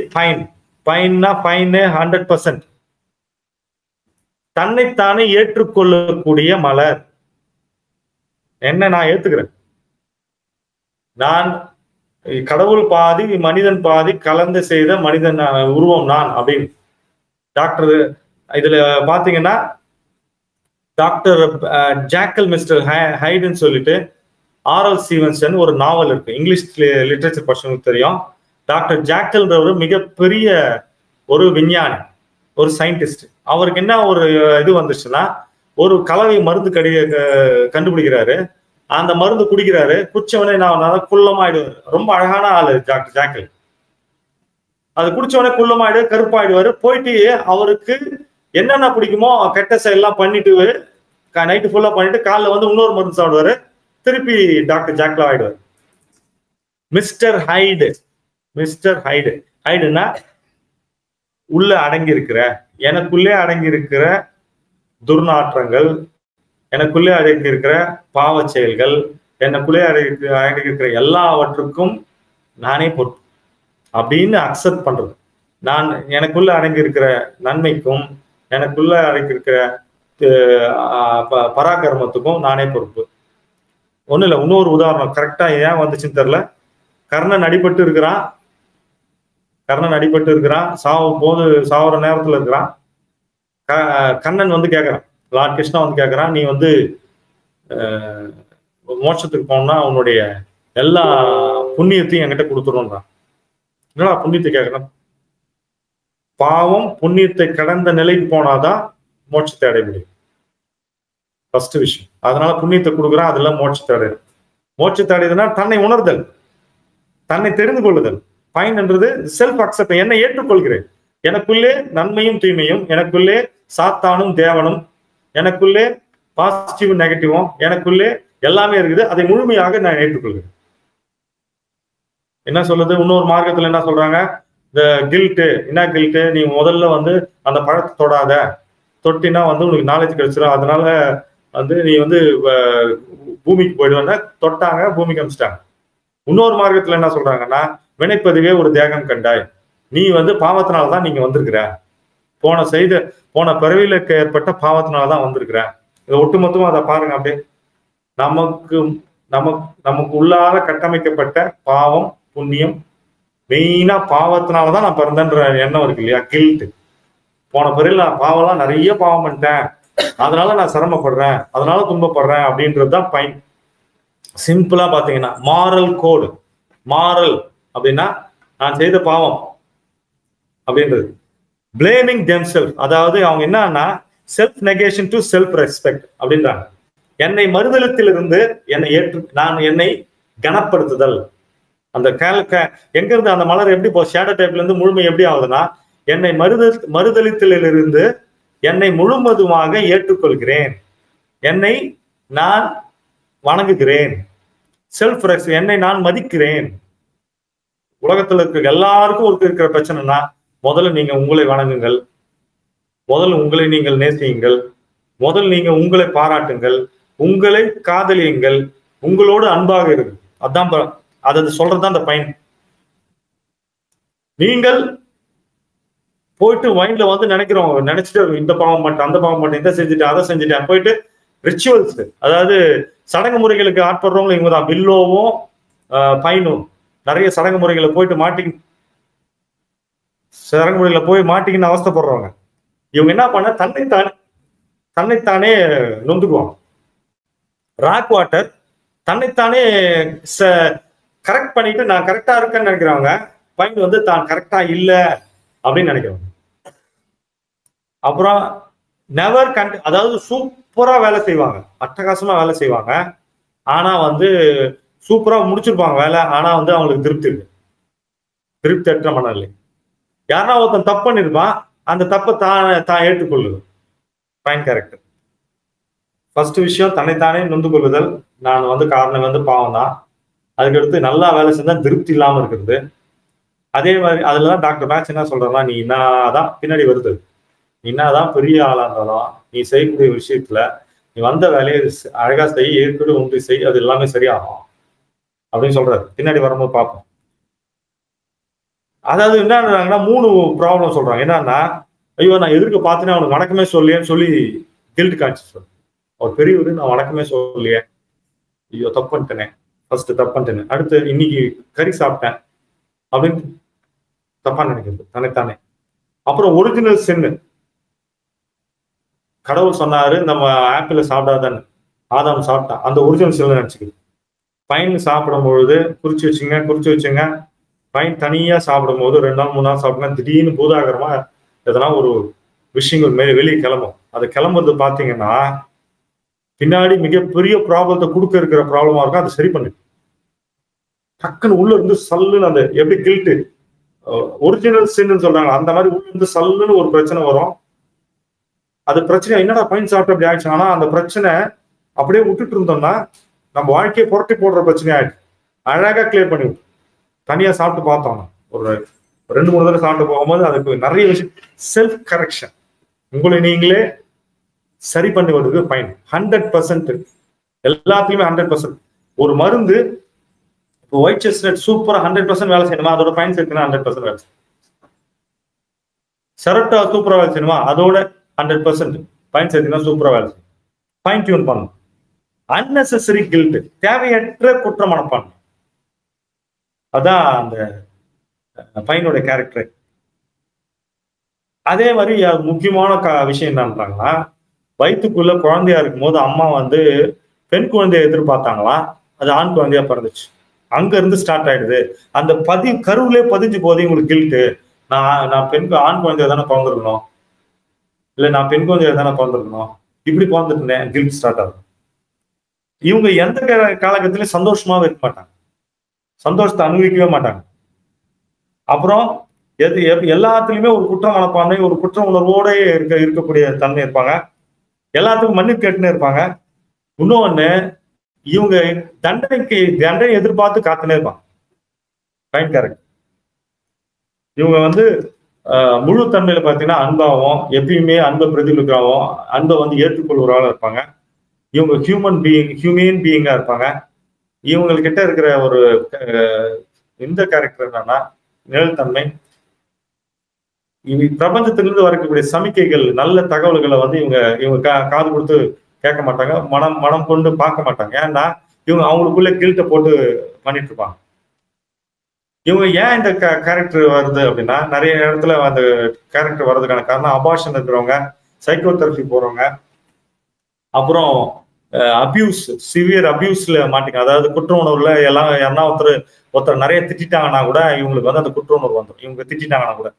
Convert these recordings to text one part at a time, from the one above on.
Fine ஃபைன்னா fine hundred percent தன்னைத்தானே ஏற்றுக்கொள்ளக்கூடிய மலர் என்ன நான் ஏத்துக்கிறேன் நான் கடவுள் பாதி மனிதன் பாதி கலந்து செய்த மனிதன் அஹ், உருவம் நான் அப்படின்னு டாக்டர் இதுல பாத்தீங்கன்னா doctor ah, Jekyll mister Hyde- ஹைடுன்னு சொல்லிட்டு ஆர்எல் ஸ்டீவன்சன் ஒரு நாவல் இருக்கு இங்கிலீஷ் லிட்ரேச்சர் பர்சனுக்கு தெரியும் டாக்டர் ஜாக்கல்ன்றவர் மிகப்பெரிய ஒரு விஞ்ஞானி ஒரு சயின்டிஸ்ட் அவருக்கு என்ன ஒரு இது வந்துச்சுன்னா ஒரு கலவை மருந்து கடி க- கண்டுபிடிக்கிறாரு அந்த மருந்து குடிக்கிறாரு குடிச்சவனே நான் குள்ளமாயிடுவாரு ரொம்ப அழகான ஆளு டாக்டர் ஜாக்கல் அது குடிச்சவனே குள்ளமாயிடு கருப்பாயிடுவாரு போயிட்டு அவருக்கு என்னென்ன பிடிக்குமோ கெட்ட செயல்லாம் பண்ணிட்டு நைட்டு ஃபுல்லா பண்ணிட்டு காலைல வந்து இன்னொரு மருந்து சாப்பிடுவாரு திருப்பி டாக்டர் ஜாக்லா ஆயிடுவார் மிஸ்டர் ஹைடு மிஸ்டர் ஹைடு ஹைடுனா உள்ள அடங்கி இருக்கிற எனக்குள்ளே அடங்கி இருக்கிற துர்நாற்றங்கள் எனக்குள்ளே அடங்கி இருக்கிற பாவச் செயல்கள் எனக்குள்ளே அடங்கி அடங்கி இருக்கிற எல்லாவற்றுக்கும் நானே பொறுப்பு அப்படின்னு அக்செப்ட் பண்றது நான் எனக்குள்ள அடங்கி இருக்கிற நன்மைக்கும் எனக்குள்ள அடங்கி இருக்கிற அஹ், ப- பராக்கிரமத்துக்கும் நானே பொறுப்பு ஒண்ணும் இல்ல இன்னொரு உதாரணம் கரெக்டா ஏன் வந்துச்சுன்னு தெரியல கர்ணன் அடிபட்டு இருக்கிறான் கர்ணன் அடிபட்டு இருக்கிறான் சாவு போது சாவுற நேரத்துல இருக்கிறான் க- கண்ணன் வந்து கேக்குறான் லார்ட் கிருஷ்ணா வந்து கேக்குறான் நீ வந்து அஹ், மோட்சத்துக்கு போனா உன்னுடைய எல்லா புண்ணியத்தையும் என்கிட்ட கொடுத்துருன்றான் என்னடா புண்ணியத்தை கேட்கணும் பாவம் புண்ணியத்தை கடந்த நிலைக்கு போனாதான் மோட்சத்தை அடைய முடியும் ஃபர்ஸ்ட் விஷயம் அதனால புண்ணியத்தை கொடுக்குறான் அதெல்லாம் மோட்சத்தை அடையும் மோட்சத்தை அடையுதுன்னா தன்னை உணர்தல் தன்னை தெரிந்து கொள்ளுதல் பயன்ன்றது செல்ஃப் அக்செப்ட் என்னை ஏற்றுக்கொள்கிறேன் எனக்குள்ளே நன்மையும் தீமையும் எனக்குள்ளே சாத்தானும் தேவனும் எனக்குள்ளே பாசிட்டிவ் நெகட்டிவும் எனக்குள்ளே எல்லாமே இருக்குது அதை முழுமையாக நான் ஏற்றுக்கொள்கிறேன் என்ன சொல்லுது இன்னொரு மார்க்கத்துல என்ன சொல்றாங்க இந்த கில்ட்டு என்ன கில்ட்டு நீ முதல்ல வந்து அந்த பழத்தை தொடாத தொட்டினா வந்து உனக்கு நாலேஜ் கிடைச்சிடும் அதனால வந்து நீ வந்து அஹ், பூமிக்கு போயிடுவேன்னா தொட்டாங்க பூமிக்கு அனுப்பிச்சிட்டாங்க இன்னொரு மார்க்கத்துல என்ன சொல்றாங்கன்னா வினைப்பதிவே ஒரு தேகம் கண்டாய் நீ வந்து பாவத்தினால தான் நீங்க வந்திருக்கிற போன செய்த போன பிறவிலுக்கு ஏற்பட்ட பாவத்தினால தான் வந்திருக்கிற இதை ஒட்டுமொத்தமா அதை பாருங்க அப்படியே நமக்கு நமக்கு நமக்கு உள்ளார கட்டமைக்கப்பட்ட பாவம் புண்ணியம் மெயினா பாவத்தினால தான் நான் பிறந்தேன்ற எண்ணம் இருக்கு இல்லையா கில்ட் போன பிறகு நான் பாவம்லாம் நிறைய பாவம் பண்ணிட்டேன் அதனால நான் சிரமப்படுறேன் அதனால துன்பப்படுறேன் அப்படின்றது தான் பயன் சிம்பிளா பாத்தீங்கன்னா மாரல் கோடு மாரல் அப்படின்னா நான் செய்த பாவம் அப்படின்றது பிளேமிங் தெம் செல்ஃப் அதாவது அவங்க என்னன்னா self negation to self respect அப்படின்றாங்க என்னை மறுதளத்திலிருந்து என்னை ஏற்று நான் என்னை கனப்படுத்துதல் அந்த கேல் கே- எங்க இருந்து அந்த மலர் எப்படி இப்போ ஷேடோ டைப்ல இருந்து முழுமை எப்படி ஆகுதுன்னா என்னை மறுதல் மறுதளித்தலிலிருந்து என்னை முழுவதுமாக ஏற்றுக்கொள்கிறேன் என்னை நான் வணங்குகிறேன் செல்ஃப் என்னை நான் மதிக்கிறேன் உலகத்துல இருக்க எல்லாருக்கும் ஒரு இருக்கிற பிரச்சனைனா முதல்ல நீங்க உங்களை வணங்குங்கள் முதல்ல உங்களை நீங்கள் நேசியுங்கள் முதல் நீங்க உங்களை பாராட்டுங்கள் உங்களை காதலியுங்கள் உங்களோடு அன்பாக இருக்கு அதான் ப- அது சொல்றதுதான் அந்த பயன் நீங்கள் போயிட்டு மைண்ட்ல வந்து நினைக்கிறோம் நினைச்சிட்டு இந்த பாவம் பண்ணிட்டேன் அந்த பாவம் பண்ணிட்டேன் இதை செஞ்சுட்டேன் அதை செஞ்சுட்டேன் போயிட்டு ரிச்சுவல்ஸ் அதாவது சடங்கு முறைகளுக்கு ஆட்படுறவங்க இவங்க தான் பில்லோவும் பைனும் நிறைய சடங்கு முறைகளை போயிட்டு மாட்டி சடங்கு முறைகளை போய் மாட்டிக்கின்னு அவஸ்தைப்படுறவங்க இவங்க என்ன பண்ண தன்னைத்தானே தன்னைத்தானே நொந்துக்குவாங்க ராக் வாட்டர் தன்னைத்தானே கரெக்ட் பண்ணிட்டு நான் கரெக்டா இருக்கேன்னு நினைக்கிறவங்க பையன் வந்து தான் கரெக்டா இல்ல அப்படின்னு நினைக்கிறவங்க அப்புறம் நெவர் கண்ட் அதாவது சூப்பரா வேலை செய்வாங்க அட்டகாசமா வேலை செய்வாங்க ஆனா வந்து சூப்பரா முடிச்சிருப்பாங்க வேலை ஆனா வந்து அவங்களுக்கு திருப்தி இருக்கு திருப்தி அற்ற மனநிலை யாருன்னா ஒருத்தன் தப்பு பண்ணிருப்பான் அந்த தப்பை தான் தான் ஏற்றுக்கொள்ளுது ஃபைன் கேரக்டர் ஃபர்ஸ்ட் விஷயம் தன்னைத்தானே நொந்து கொள்ளுதல் நான் வந்து காரணம் வந்து பாவம் தான் அதுக்கடுத்து நல்லா வேலை செஞ்சா திருப்தி இல்லாம இருக்கிறது அதே மாதிரி அதுலதான் டாக்டர் மேக்ஸ் என்ன சொல்றா நீ என்னதான் பின்னாடி வருது நீ என்னதான் பெரிய ஆளா இருந்தாலும் நீ செய்யக்கூடிய விஷயத்துல நீ வந்த வேலையை ஸ்- அழகா செய் ஏற்கனவே ஒன்று செய் அது எல்லாமே சரியாகும் அப்படின்னு சொல்றாரு பின்னாடி வரும்போது பார்ப்போம் அதாவது என்னன்றாங்கன்னா மூணு ப்ராப்ளம் சொல்றாங்க என்னன்னா ஐயோ நான் எதிர்க்க பார்த்தேன்னா அவனுக்கு வணக்கமே சொல்லியேன்னு சொல்லி கில்ட் கான்சியஸ் அவர் பெரியவர் நான் வணக்கமே சொல்லியே ஐயோ தப்பு பண்ணிட்டேனே ஃபர்ஸ்ட் தப்பு பண்ணிட்டேனே அடுத்து இன்னைக்கு கறி சாப்பிட்டேன் அப்படின்னு தப்பா நினைக்கிறது தன்னைத்தானே அப்புறம் ஒரிஜினல் சென்னு கடவுள் சொன்னாரு நம்ம ஆப்பிள சாப்பிடாதான்னு ஆதாம் சாப்பிட்டான் அந்த ஒரிஜினல் செல்ல நினைச்சுக்குது பையன் சாப்பிடும் பொழுது குறிச்சு வச்சுங்க குறிச்சு வச்சுங்க பையன் தனியா சாப்பிடும் போது ரெண்டு நாள் மூணு நாள் சாப்பிட்டா திடீர்னு பூதாகரமா எதனா ஒரு விஷயங்கள் மே வெளியே கிளம்பும் அது கிளம்புறது பாத்தீங்கன்னா பின்னாடி மிகப்பெரிய ப்ராப்ளத்தை கொடுக்க இருக்கிற ப்ராப்ளமா இருக்கும் அதை சரி பண்ணு டக்குன்னு உள்ள இருந்து சல்லுன்னு அந்த எப்படி கில்ட்டு ஒரிஜினல் சின்னு சொல்றாங்க அந்த மாதிரி உள்ள இருந்து சல்லுன்னு ஒரு பிரச்சனை வரும் அது பிரச்சனை என்னடா பையன் சாப்பிட்டு அப்படி ஆயிடுச்சு ஆனா அந்த பிரச்சனை அப்படியே விட்டுட்டு இருந்தோம்னா நம்ம வாழ்க்கையை புரட்டி போடுற பிரச்சனை ஆயிடுச்சு அழகா கிளியர் பண்ணி விட்டு தனியா சாப்பிட்டு பார்த்தோம் ஒரு ரெண்டு மூணு தடவை சாப்பிட்டு போகும்போது அதுக்கு நிறைய விஷயம் செல்ஃப் கரெக்ஷன் உங்களை நீங்களே சரி பண்ணி வருது பயன் ஹண்ட்ரட் பர்சன்ட் எல்லாத்துலயுமே ஹண்ட்ரட் பர்சன்ட் ஒரு மருந்து இப்போ ஒயிட் செஸ்னட் சூப்பரா ஹண்ட்ரட் பர்சன்ட் வேலை செய்யணுமா அதோட பயன் சேர்த்துனா ஹண்ட்ரட் பர்சன்ட் வேலை செய்யும் செரட்டா சூப்பரா வேலை செய்யணுமா அதோட ஹண்ட்ரட் பர்சன்ட் பயன் சேர்த்தீங்கன்னா சூப்பரா வேலை செய்யும் ஃபைன் டியூன் பண்ணணும் அன்னெசரி கில்ட் தேவையற்ற குற்ற மனப்பான்மை அதான் அந்த பையனுடைய கேரக்டர் அதே மாதிரி அது முக்கியமான க- விஷயம் என்னன்றாங்கன்னா வயிற்றுக்குள்ள குழந்தையா இருக்கும்போது அம்மா வந்து பெண் குழந்தைய எதிர்பார்த்தாங்களாம் அது ஆண் குழந்தையா பிறந்துச்சு அங்க இருந்து ஸ்டார்ட் ஆயிடுது அந்த பதி கருவிலே பதிஞ்சு போதே உங்களுக்கு கில்ட்டு நான் நான் பெண் கு- ஆண் குழந்தைய தானே பிறந்திருக்கணும் இல்ல நான் பெண் குழந்தைய தானே பிறந்திருக்கணும் இப்படி பிறந்துட்டு இருந்தேன் கில்ட் ஸ்டார்ட் ஆகும் இவங்க எந்த கா- காலகட்டத்திலயும் சந்தோஷமாவே இருக்க மாட்டாங்க சந்தோஷத்தை அனுபவிக்கவே மாட்டாங்க அப்புறம் எது எப்- எல்லாத்துலயுமே ஒரு குற்ற மனப்பான்மை ஒரு குற்ற உணர்வோட இருக்க இருக்கக்கூடிய தன்மை இருப்பாங்க எல்லாத்துக்கும் மன்னிப்பு கேட்டுன்னு இருப்பாங்க இன்னொன்னு இவங்க தண்டனைக்கு தண்டனை எதிர்பார்த்து காத்துனே இருப்பாங்க ஃபைன் கரெக்ட் இவங்க வந்து ஆஹ், முழு தன்மையில பாத்தீங்கன்னா அன்பாகவும் எப்பயுமே அன்பை பிரதிபலிக்காகவும் அன்பை வந்து ஏற்றுக்கொள்வராக இருப்பாங்க இவங்க ஹியூமன் பீயிங் ஹியூமன் பீயிங்கா இருப்பாங்க இவங்ககிட்ட இருக்கிற ஒரு அஹ், இந்த கேரக்டர் என்னன்னா நிழல்தன்மை இவங்க பிரபஞ்சத்திலிருந்து வரக்கூடிய சமிக்கைகள் நல்ல தகவல்களை வந்து இவங்க இவங்க கா- காது கொடுத்து கேட்க மாட்டாங்க மனம் மனம் கொண்டு பார்க்க மாட்டாங்க ஏன்னா இவங்க அவங்களுக்குள்ள கில்ட்டை போட்டு பண்ணிட்டு இருப்பாங்க இவங்க ஏன் இந்த கேரக்டர் வருது அப்படின்னா நிறைய இடத்துல அந்த கேரக்டர் வர்றதுக்கான காரணம் அபாஷன் இருக்கிறவங்க சைக்கோ தெரப்பி போறவங்க அப்புறம் அபியூஸ் சிவியர் அபியூஸ்ல மாட்டிக்க அதாவது குற்ற உணர்வுல எல்லாம் யாருன்னா ஒருத்தர் ஒருத்தர் நிறைய திட்டாங்கன்னா கூட இவங்களுக்கு வந்து அந்த குற்ற உணர்வு வந்துடும் இவங்க திட்டாங்கன்னா கூட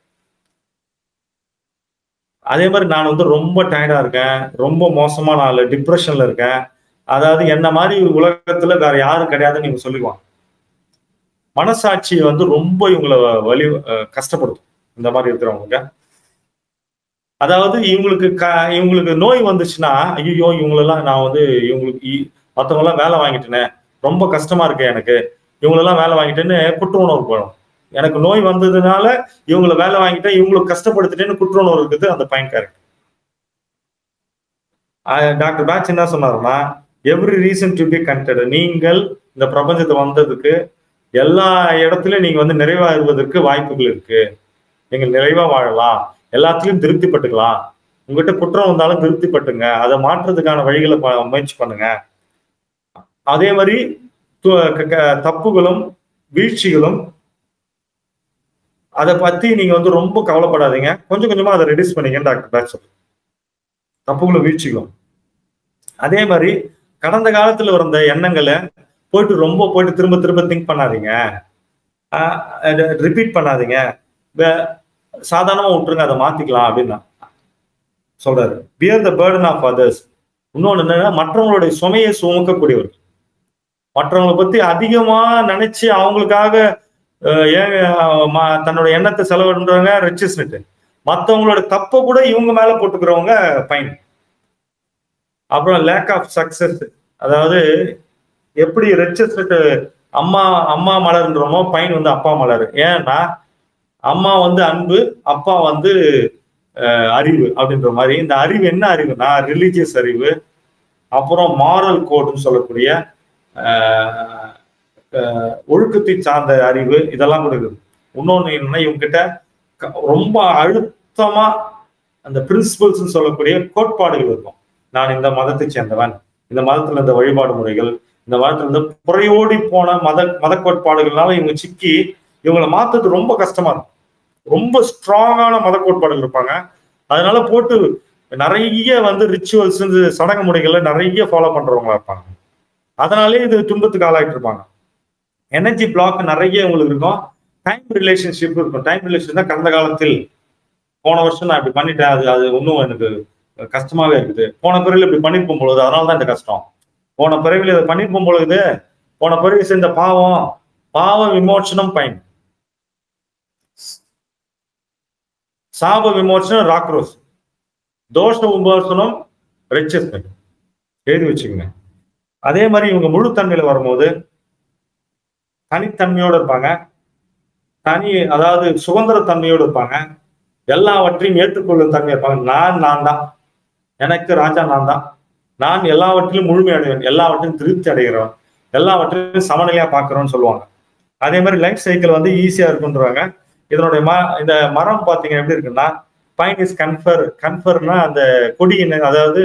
அதே மாதிரி நான் வந்து ரொம்ப டயர்டா இருக்கேன் ரொம்ப மோசமான ஆளு டிப்ரெஷன்ல இருக்கேன் அதாவது என்ன மாதிரி உலகத்துல வேற யாரும் கிடையாதுன்னு இவங்க சொல்லிக்குவாங்க மனசாட்சி வந்து ரொம்ப இவங்களை வலி அஹ் கஷ்டப்படுத்தும் இந்த மாதிரி இருக்கிறவங்க அதாவது இவங்களுக்கு க இவங்களுக்கு நோய் வந்துச்சுன்னா ஐயோ இவங்களெல்லாம் நான் வந்து இவங்களுக்கு இ- மத்தவங்க வேலை வாங்கிட்டேனே ரொம்ப கஷ்டமா இருக்கு எனக்கு இவங்களெல்லாம் வேலை வாங்கிட்டேன்னு குற்ற உணர்வு போயிடும் எனக்கு நோய் வந்ததுனால இவங்களை வேலை வாங்கிட்டேன் இவங்களுக்கு கஷ்டப்படுத்திட்டேன்னு குற்ற உணர்வு இருக்குது அந்த பயன் கேரக்டர் டாக்டர் பேட்ச் என்ன சொன்னாருன்னா every reason to be contented நீங்கள் இந்த பிரபஞ்சத்தை வந்ததுக்கு எல்லா இடத்துலயும் நீங்க வந்து நிறைவாகுவதற்கு வாய்ப்புகள் இருக்கு நீங்க நிறைவா வாழலாம் எல்லாத்துலயும் திருப்திப்பட்டுக்கலாம் உங்ககிட்ட குற்றம் வந்தாலும் திருப்திப்பட்டுங்க அதை மாற்றுறதுக்கான வழிகளை ப- முயற்சி பண்ணுங்க அதே மாதிரி து- க- க- தப்புகளும் வீழ்ச்சிகளும் அதை பத்தி நீங்க வந்து ரொம்ப கவலைப்படாதீங்க கொஞ்சம் கொஞ்சமா அதை ரெடியூஸ் பண்ணீங்க டாக்டர் பேட்ச் சொல்றாரு. தப்புகளும் வீழ்ச்சிகளும் அதே மாதிரி கடந்த காலத்துல இருந்த எண்ணங்களை போயிட்டு ரொம்ப போயிட்டு திரும்ப திரும்ப திங்க் பண்ணாதீங்க ரிப்பீட் பண்ணாதீங்க வே- சாதாரணமா விட்டுருங்க அதை மாத்திக்கலாம் அப்படின்னா சொல்றாரு bear the burden of others இன்னொன்னு என்னன்னா மற்றவங்களுடைய சுமையை சுமக்கக்கூடியவர் மற்றவங்களை பத்தி அதிகமா நினைச்சு அவங்களுக்காக அஹ், ஏன் அஹ், ம- தன்னோட எண்ணத்தை செலவிடுறாங்க ரிச்சஸ்னுட்டு மற்றவங்களோட தப்பை கூட இவங்க மேல போட்டுக்கிறவங்க பயன் அப்புறம் லேக் ஆஃப் சக்சஸ் அதாவது எப்படி ரிச்சஸ்னுட்டு அம்மா அம்மா மலர்ன்றமோ பையன் வந்து அப்பா மலர் ஏன்னா அம்மா வந்து அன்பு அப்பா வந்து அஹ், அறிவு அப்படின்ற மாதிரி இந்த அறிவு என்ன அறிவுனா ரிலீஜியஸ் அறிவு அப்புறம் மாரல் கோடுன்னு சொல்லக்கூடிய அஹ், அஹ், ஒழுக்கத்தை சார்ந்த அறிவு இதெல்லாம் கூட இருக்குது இன்னொன்னு என்னன்னா இவங்க கிட்ட க- ரொம்ப அழுத்தமா அந்த பிரின்சிபல்ஸ் சொல்லக்கூடிய கோட்பாடுகள் இருக்கும் நான் இந்த மதத்தை சேர்ந்தவன் இந்த மதத்துல இந்த வழிபாடு முறைகள் இந்த மதத்துல இருந்து புறையோடி போன மத மத கோட்பாடுகள்னால இவங்க சிக்கி இவங்களை மாத்துறது ரொம்ப கஷ்டமா இருக்கும் ரொம்ப ஸ்ட்ராங்கான மத கோட்பாடுகள் இருப்பாங்க அதனால போட்டு நிறைய வந்து ரிச்சுவல்ஸ் சடங்கு முறைகள்ல நிறைய ஃபாலோ பண்றவங்களா இருப்பாங்க அதனாலே இது துன்பத்துக்கு ஆளாயிட்டு இருப்பாங்க எனர்ஜி பிளாக் நிறைய உங்களுக்கு இருக்கும் டைம் ரிலேஷன்ஷிப் இருக்கும் டைம் ரிலேஷன் தான் கடந்த காலத்தில் போன வருஷம் நான் இப்படி பண்ணிட்டேன் அது அது இன்னும் எனக்கு கஷ்டமாவே இருக்குது போன பிறவில இப்படி பண்ணிருப்போம் பொழுது அதனால தான் இந்த கஷ்டம் போன பிறவில இதை பண்ணிருப்போம் பொழுது போன பிறவி செஞ்ச பாவம் பாவ விமோச்சனம் பயன் சாப விமோச்சனம் ராக்ரோஸ் தோஷ விமோசனம் ரிச்சஸ்மெண்ட் எழுதி வச்சுக்கோங்க அதே மாதிரி இவங்க முழு தன்மையில வரும்போது தனித்தன்மையோடு இருப்பாங்க தனி அதாவது சுதந்திர தன்மையோடு இருப்பாங்க எல்லாவற்றையும் ஏற்றுக்கொள்ளும் தன்மை இருப்பாங்க நான் நான் தான் எனக்கு ராஜா நான் தான் நான் எல்லாவற்றிலும் முழுமை அடைவேன் எல்லாவற்றையும் திருப்தி அடைகிறவன் எல்லாவற்றையும் சமநிலையா பார்க்கிறோம்னு சொல்லுவாங்க அதே மாதிரி லைஃப் சைக்கிள் வந்து ஈஸியா இருக்குன்றாங்க இதனுடைய ம இந்த மரம் பாத்தீங்க எப்படி இருக்குன்னா பைன் இஸ் கன்ஃபர் கன்ஃபர்னா அந்த கொடியின் அதாவது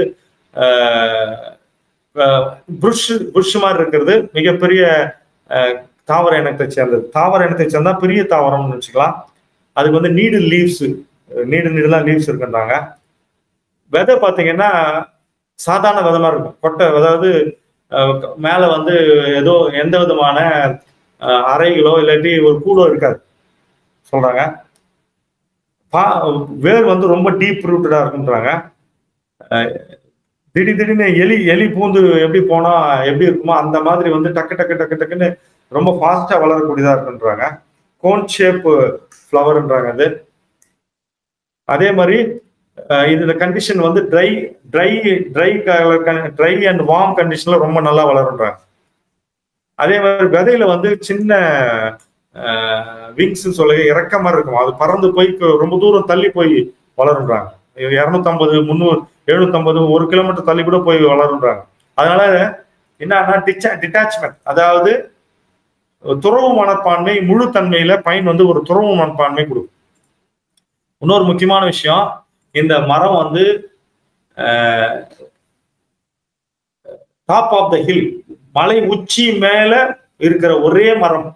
புஷ் புஷ் மாதிரி இருக்கிறது மிகப்பெரிய அஹ், தாவர இனத்தை சேர்ந்தது தாவர இனத்தை சேர்ந்தா பெரிய தாவரம்னு வச்சுக்கலாம் அதுக்கு வந்து நீடு லீவ்ஸ் நீடு நீடுலாம் லீவ்ஸ் இருக்குன்றாங்க விதை பார்த்தீங்கன்னா சாதாரண விதமா இருக்கும் கொட்டை அதாவது அஹ், மேல வந்து ஏதோ எந்த விதமான அஹ், அறைகளோ இல்லாட்டி ஒரு கூடோ இருக்காது சொல்றாங்க பா வேர் வந்து ரொம்ப டீப் ரூட்டடா இருக்குன்றாங்க அஹ், திடீர் திடீர்னு எலி எலி பூந்து எப்படி போனா எப்படி இருக்குமோ அந்த மாதிரி வந்து டக்கு டக்கு டக்கு டக்குன்னு ரொம்ப ஃபாஸ்டா வளரக்கூடியதா இருக்குன்றாங்க கோன் ஷேப் ஃப்ளவர்ன்றாங்க அது அதே மாதிரி அஹ், இது இந்த கண்டிஷன் வந்து dry dry dry dry and warm கண்டிஷன்ல ரொம்ப நல்லா வளருன்றாங்க அதே மாதிரி விதையில வந்து சின்ன விங்ஸ் சொல்ல இறக்க மாதிரி இருக்கும் அது பறந்து போய் க- ரொம்ப தூரம் தள்ளி போய் வளருன்றாங்க இரநூத்தம்பது முந்நூறு எழுநூத்தம்பது ஒரு கிலோமீட்டர் தள்ளி கூட போய் வளருன்றாங்க அதனால என்னன்னா டிச்சா டிட்டாச்மெண்ட் அதாவது துறவு மனப்பான்மை முழு தன்மையில பயன் வந்து ஒரு துறவு மனப்பான்மை கொடுக்கும் இன்னொரு முக்கியமான விஷயம் இந்த மரம் வந்து டாப் ஆஃப் த ஹில் மலை உச்சி மேல இருக்கிற ஒரே மரம்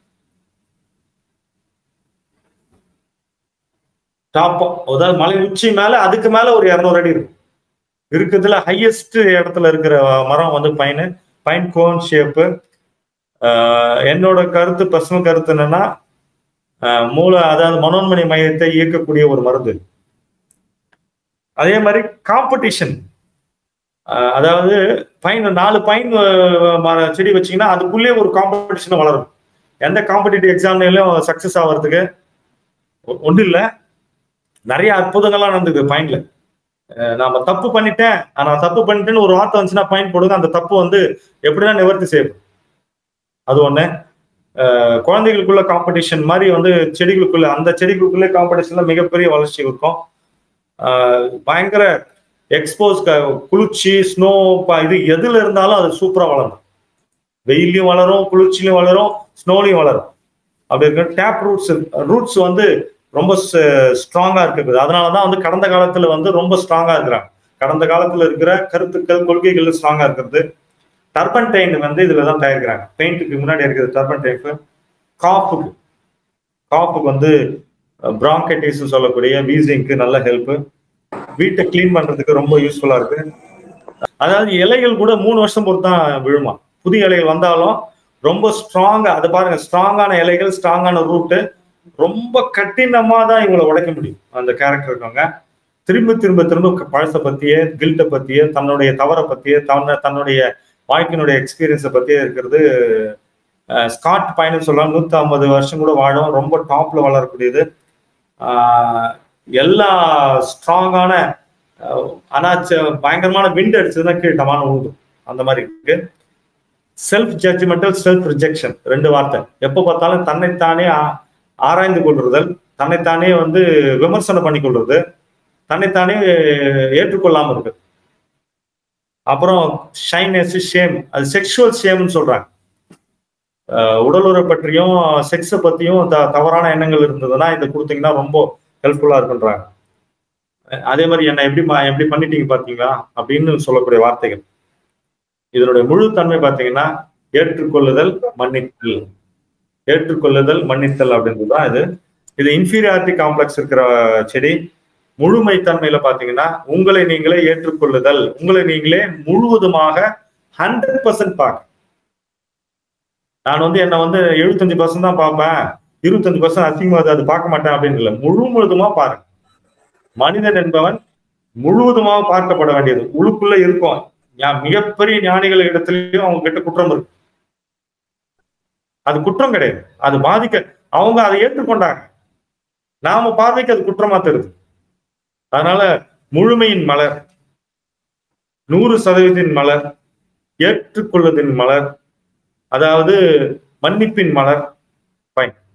டாப் அதாவது மலை உச்சி மேல அதுக்கு மேல ஒரு இரநூறு அடி இருக்கும் இருக்கிறதுல ஹையஸ்ட் இடத்துல இருக்கிற மரம் வந்து பைனு பைன் கோன் ஷேப்பு என்னோட கருத்து பசுமை கருத்து என்னன்னா ஆஹ் மூல அதாவது மனோன்மணி மையத்தை இயக்கக்கூடிய ஒரு மருந்து அதே மாதிரி காம்படிஷன் அதாவது பைன் நாலு பைன் மர செடி வச்சீங்கன்னா அதுக்குள்ளே ஒரு காம்படிஷன் வளரும் எந்த காம்படிட்டிவ் எக்ஸாம்லையும் சக்சஸ் ஆகிறதுக்கு ஒன்றும் இல்லை நிறைய அற்புதங்கள்லாம் நடந்துருக்கு பைன்ல நாம தப்பு பண்ணிட்டேன் நான் தப்பு பண்ணிட்டேன்னு ஒரு வார்த்தை வந்துச்சுன்னா பயன் போடுங்க அந்த தப்பு வந்து எப்படிதான் நிவர்த்தி செய்யும் அது ஒண்ணு அஹ் குழந்தைகளுக்குள்ள காம்படிஷன் மாதிரி வந்து செடிகளுக்குள்ள அந்த செடிகளுக்குள்ள காம்படிஷன்ல மிகப்பெரிய வளர்ச்சி இருக்கும் ஆஹ் பயங்கர எக்ஸ்போஸ் குளிர்ச்சி ஸ்னோ இது எதுல இருந்தாலும் அது சூப்பரா வளரும் வெயிலையும் வளரும் குளிர்ச்சியிலும் வளரும் ஸ்னோலையும் வளரும் அப்படி இருக்கு டேப் ரூட்ஸ் ரூட்ஸ் வந்து ரொம்ப ஸ்ட்ராங்கா இருக்குது அதனாலதான் வந்து கடந்த காலத்துல வந்து ரொம்ப ஸ்ட்ராங்கா இருக்கிறாங்க கடந்த காலத்துல இருக்கிற கருத்துக்கள் கொள்கைகள் ஸ்ட்ராங்கா இருக்கிறது டர்பன்டைன் வந்து இதுல தான் தயாரிக்கிறாங்க பெயிண்ட்டுக்கு முன்னாடி இருக்கிறது டர்பன்டைப்பு காப்புக்கு காப்புக்கு வந்து பிராங்கைட்டிஸ் சொல்லக்கூடிய வீசிங்க்கு நல்ல ஹெல்ப் வீட்டை கிளீன் பண்றதுக்கு ரொம்ப யூஸ்ஃபுல்லா இருக்கு அதாவது இலைகள் கூட மூணு வருஷம் பொறுத்து தான் விழுமா புதிய இலைகள் வந்தாலும் ரொம்ப ஸ்ட்ராங்கா அதை பாருங்க ஸ்ட்ராங்கான இலைகள் ஸ்ட்ராங்கான ரூட்டு ரொம்ப கடினமா தான் இவங்களை உடைக்க முடியும் அந்த கேரக்டர் இருக்கவங்க திரும்ப திரும்ப திரும்ப பழசை பத்தியே கில்ட்டை பத்தியே தன்னுடைய தவறை பத்தியே தன்ன தன்னுடைய வாழ்க்கையினுடைய எக்ஸ்பீரியன்ஸை பத்தியே இருக்கிறது ஸ்காட் பயணம் சொல்லலாம் நூத்தி ஐம்பது வருஷம் கூட வாழும் ரொம்ப டாப்ல வளரக்கூடியது எல்லா ஸ்ட்ராங்கான அனாச்ச பயங்கரமான விண்ட் அடிச்சதுன்னா கீழே டமான உழுதும் அந்த மாதிரி இருக்கு செல்ஃப் ஜட்ஜ்மெண்டல் செல்ஃப் ரிஜெக்ஷன் ரெண்டு வார்த்தை எப்போ பார்த்தாலும் தன்னைத்தானே ஆராய்ந்து கொள்றதல் தன்னைத்தானே வந்து விமர்சனம் பண்ணி கொள்றது தன்னைத்தானே ஏற்றுக்கொள்ளாம இருக்கு அப்புறம் ஷைனஸ் ஷேம் அது செக்ஷுவல் ஷேம்னு சொல்றாங்க அஹ், உடலுறவு பற்றியும் செக்ஸை பத்தியும் த- தவறான எண்ணங்கள் இருந்ததுன்னா இதை கொடுத்தீங்கன்னா ரொம்ப ஹெல்ப்ஃபுல்லா இருக்குன்றாங்க அஹ், அதே மாதிரி என்ன எப்படி மா- எப்படி பண்ணிட்டீங்க பாத்தீங்களா அப்படின்னு சொல்லக்கூடிய வார்த்தைகள் இதனுடைய முழு தன்மை பாத்தீங்கன்னா ஏற்றுக்கொள்ளுதல் மன்னித்தல் ஏற்றுக்கொள்ளுதல் மன்னித்தல் அப்படின்றது தான் இது இது இன்ஃபீரியாரிட்டி காம்ப்ளெக்ஸ் இருக்கிற செடி முழுமை தன்மையில பாத்தீங்கன்னா உங்களை நீங்களே ஏற்றுக்கொள்ளுதல் உங்களை நீங்களே முழுவதுமாக ஹண்ட்ரட் பர்சன்ட் பார்க்க நான் வந்து என்ன வந்து எழுபத்தஞ்சு பர்சன்ட் தான் பார்ப்பேன் இருபத்தஞ்சு பர்சன்ட் அசிங்கமா அது பார்க்க மாட்டேன் அப்படின்னு இல்லை முழு முழுதுமா பாருங்க மனிதன் என்பவன் முழுவதுமாக பார்க்கப்பட வேண்டியது உள்ளுக்குள்ள இருக்கும் ஞா- மிகப்பெரிய ஞானிகள் இடத்துலயும் அவங்க கிட்ட குற்றம் இருக்கு அது குற்றம் கிடையாது அது பாதிக்க அவங்க அதை ஏற்றுக்கொண்டாங்க நாம பார்வைக்கு அது குற்றமா தருது அதனால முழுமையின் மலர் நூறு சதவீதத்தின் மலர் ஏற்றுக்கொள்வதின் மலர் அதாவது மன்னிப்பின் மலர் ஃபைன்